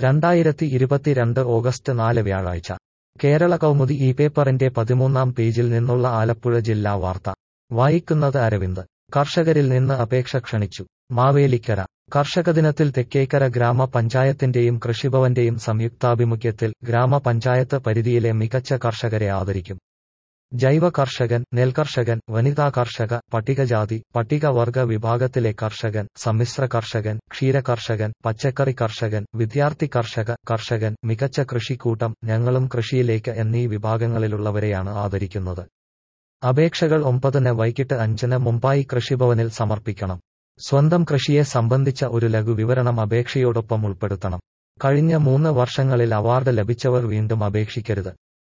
രണ്ടായിരത്തി ഇരുപത്തിരണ്ട് ഓഗസ്റ്റ് നാല് വ്യാഴാഴ്ച കേരള കൗമുദി ഈ പേപ്പറിന്റെ പതിമൂന്നാം പേജിൽ നിന്നുള്ള ആലപ്പുഴ ജില്ലാ വാർത്ത വായിക്കുന്നത് അരവിന്ദ് കർഷകരിൽ നിന്ന് അപേക്ഷ ക്ഷണിച്ചു മാവേലിക്കര കർഷക ദിനത്തിൽ തെക്കേക്കര ഗ്രാമപഞ്ചായത്തിന്റെയും കൃഷിഭവന്റെയും സംയുക്താഭിമുഖ്യത്തിൽ ഗ്രാമപഞ്ചായത്ത് പരിധിയിലെ മികച്ച കർഷകരെ ആദരിക്കും ജൈവ കർഷകൻ നെൽകർഷകൻ വനിതാ കർഷക പട്ടികജാതി പട്ടികവർഗ വിഭാഗത്തിലെ കർഷകൻ സമ്മിശ്ര കർഷകൻ ക്ഷീര കർഷകൻ പച്ചക്കറി കർഷകൻ വിദ്യാർത്ഥി കർഷക കർഷകൻ മികച്ച കൃഷിക്കൂട്ടം ഞങ്ങളും കൃഷിയിലേക്ക് എന്നീ വിഭാഗങ്ങളിലുള്ളവരെയാണ് ആദരിക്കുന്നത് അപേക്ഷകൾ ഒമ്പതിന് വൈകിട്ട് അഞ്ചിന് മുമ്പായി കൃഷിഭവനിൽ സമർപ്പിക്കണം സ്വന്തം കൃഷിയെ സംബന്ധിച്ച ഒരു ലഘു വിവരണം അപേക്ഷയോടൊപ്പം ഉൾപ്പെടുത്തണം കഴിഞ്ഞ മൂന്ന് വർഷങ്ങളിൽ അവാർഡ് ലഭിച്ചവർ വീണ്ടും അപേക്ഷിക്കരുത്